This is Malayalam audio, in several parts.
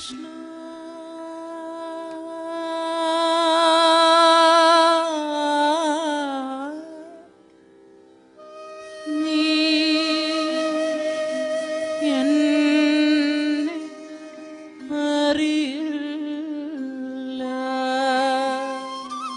കൃഷ്ണ നീ എന്നെ അറിയില്ല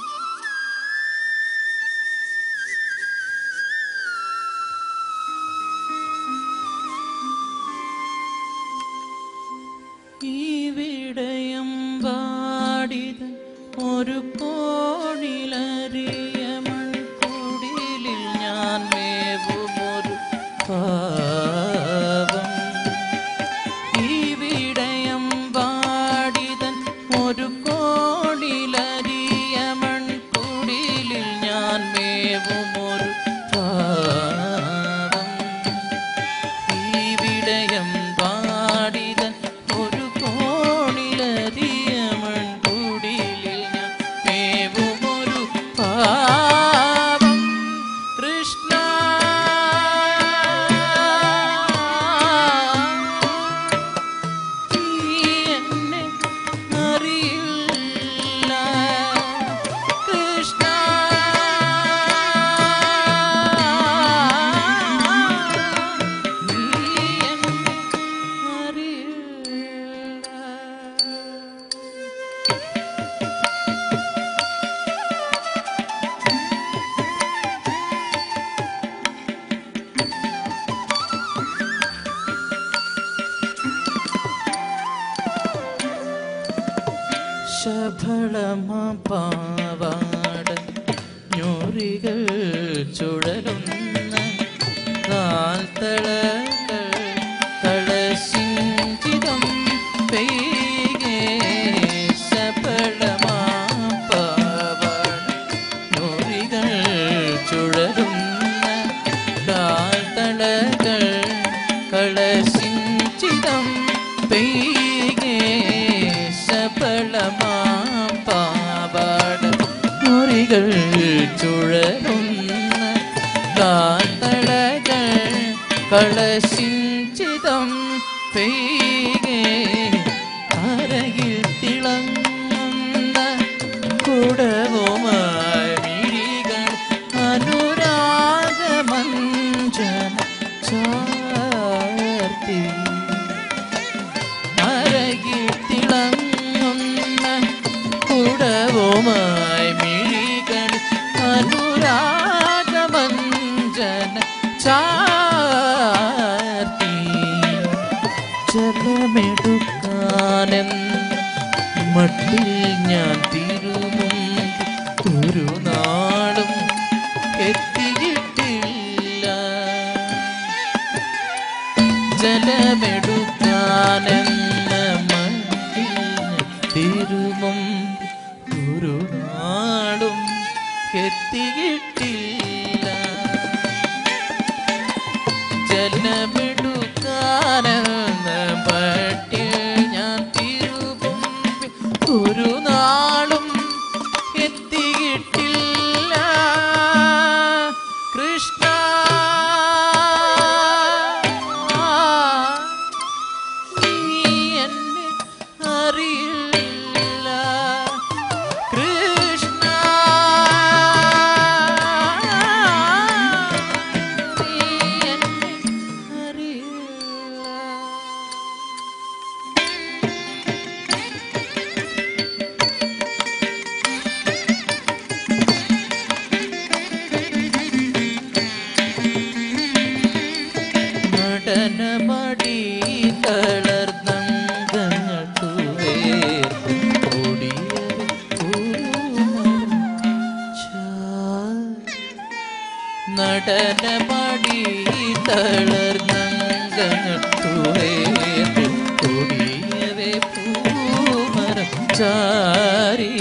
ഈ വിടയം പാടിത ഒരു കോണിലറിയ മൺകുടിലിൽ ഞാൻ മേവുമൊരു പാവം ഈ വിടയം പാടിതൻ ഒരു കോണിലറിയ മൺകുടിലിൽ ഞാൻ മേവുമൊരു പാവം ഈ വിടയം പാടിത ഒരു കോണിലറിയമൺ കുടിലിൽ ഞാൻ മേവുമൊരു പാവം കൃഷ്ണ നീ എന്നെ അറിയില്ല കൃഷ്ണ നീ എന്നെ അറിയില്ല ശബളമ പാവാട ഞൊറികൾ ചുഴലുന്ന കാൽത്തളകൾ കളശിഞ്ചിതം പെയ്കെ ശബളമ പാവാട ഞൊറികൾ ചുഴലുന്ന കാൽത്തളകൾ കളശിഞ്ചിതം പെയ്കെ ശബളമാം പാവാട മുറികൾ ചുഴലുന്ന കാത്തളകൾ കളശിഞ്ചിതം പെയ്കെ അരയിൽ തിളങ്ങുന്ന കുടവുമായി മിഴികൾ അനുരാഗമഞ്ജന ചാർത്തി അരകിൽ തിളങ്ങുന്ന കുടവുമായി മിഴികൾ അനുരാഗമഞ്ജന ചാർത്തി ജലമെടുക്കാനെന്ന മട്ടിൽ ഞാൻ തിരുമും ഒരു നാളും എത്തിയിട്ടില്ല ജലമെടുക്കാനെന്ന മട്ടിൽ തിരുമും ഒരു നാളും എത്തിയിട്ടില്ല ജലമെടുക്കാനെന്ന മട്ടിൽ ഞാൻ തിരുമും ഒരു നാളും എത്തിയിട്ടില്ല കൃഷ്ണ നീ എന്നെ അറിയില്ല കൃഷ്ണ നീ എന്നെ അറിയില്ല നടനമടി തളർന്നങ്ങൾ നടനമടി തളർന്നങ്ങൾ കൊടിയവേ പൂമരം ചാരി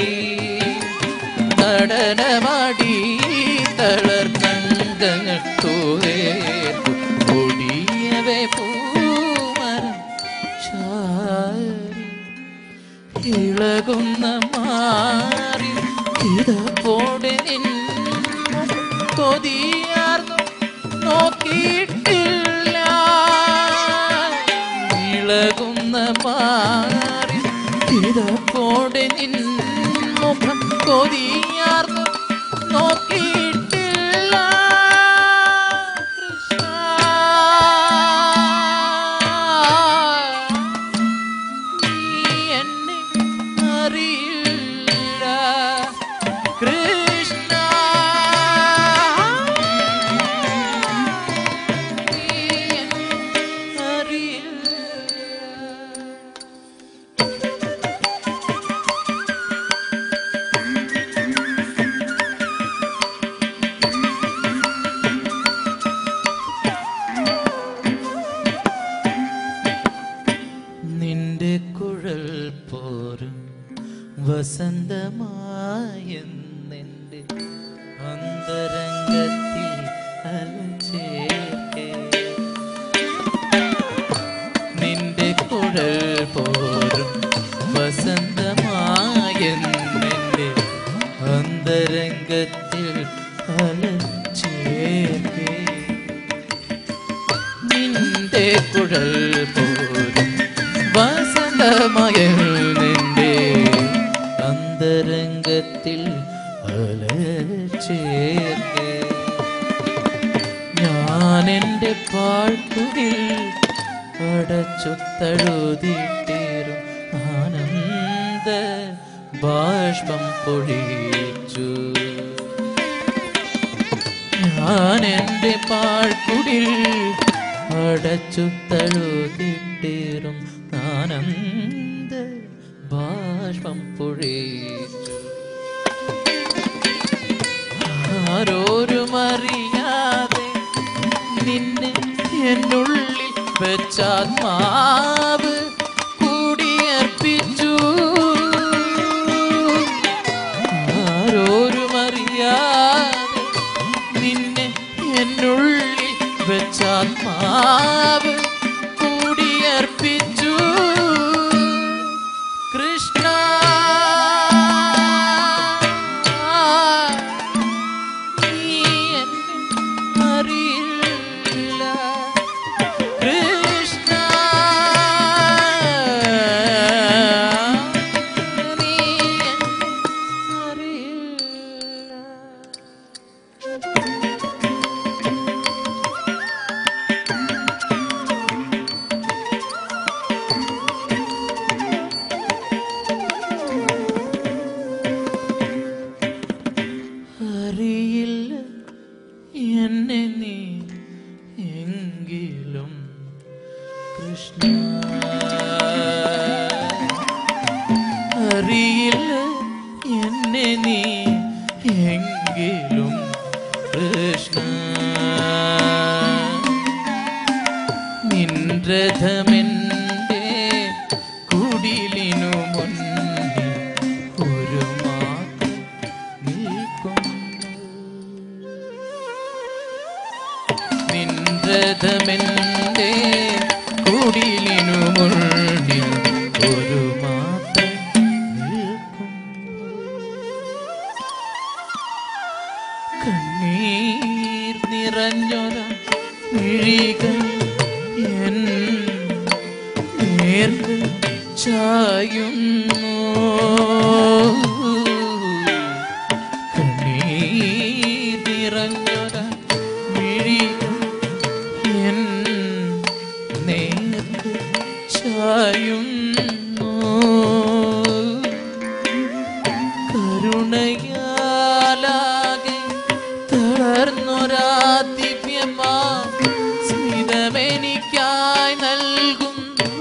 നടനമടി തളർന്നങ്ങൾ തോവേർക്കു കൊടിയവേ പൂമരം ചാരി ഇളകുന്ന മാറി ഇടപ്പോടെ നിന്നു കൊതിയാർന്നു നോക്കിയിട്ടില്ല ഇളകുന്ന മാറി ഇതപ്പോടെ നിൻ മുഖം കൊതിയാർന്നു നോക്കിയിട്ടില്ല കൃഷ്ണ നീ എന്നെ അറിയില്ല കൃഷ്ണ നീ എന്നെ അറിയില്ല നിന്റെ കുഴൽ പോരും വസന്തമായെന്നെൻ്റെ അന്തരംഗത്തിൽ അലച്ചേർക്കേ നിന്റെ കുഴൽ പോരും വസന്തമായെന്നെൻ്റെ അന്തരംഗത്തിൽ അലച്ചേർക്കേ നിന്റെ കുഴൽ പോരും വസന്തമയന്റെ അന്തരംഗത്തിൽ അലച്ചേർക്കേ ഞാൻ എൻ്റെ പാഴ്ക്കുകിൽ അടച്ചു തഴുതിട്ടേറും ആനന്ദ ബാഷ്പം പൊഴിച്ചു ഞാൻ എൻ്റെ പാഴ്ക്കുടിൽ അടച്ചു തഴുതിട്ടേറും ആനന്ദ ബാഷ്പം പൊഴിച്ചു ആരോരും അറിയാതെ നിന്നെ എന്നുള്ളിൽ വെച്ചാത്മാവ് കൂടിയർപ്പിച്ചു ആരോരും അറിയാതെ നിന്നെ എന്നുള്ളിൽ വെച്ചാത്മാവ് കൂടിയർപ്പിച്ചു കൃഷ്ണ നീ എന്നെ അറിയില്ല കൃഷ്ണ നീ എന്നെ അറിയില്ല അറിയില്ല എന്നെ നീ എങ്കിലും കൃഷ്ണ അറിയില്ല എന്നെ നീ എങ്കിലും കൃഷ്ണ നിൻരഥമെൻ്റെ കുടിലിനു മുന്നിൽ ഒരു മാത്രം നിൽക്കുന്നു നിൻരഥമെൻ്റെ കുടിലിനു മുന്നിൽ ഒരു മാത്രം നിൽക്കുന്നു കണ്ണീർ നിറഞ്ഞൊര മിഴികൾ എൻ നേർക്ക് ചായുന്നു കണ്ണീർ നിറഞ്ഞൊര മിഴികൾ എൻ നേർക്ക് ചായുന്നു കരുണയാലാകെ തളർന്നൊരാ ദിവ്യമാ സ്മിതമെനിക്കായി നൽകുന്നു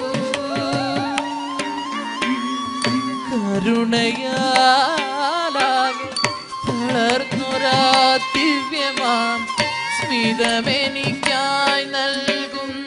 കരുണയാലാകെ തളർന്നൊരാ ദിവ്യമാം സ്മിതമെനിക്കായി നൽകുന്നു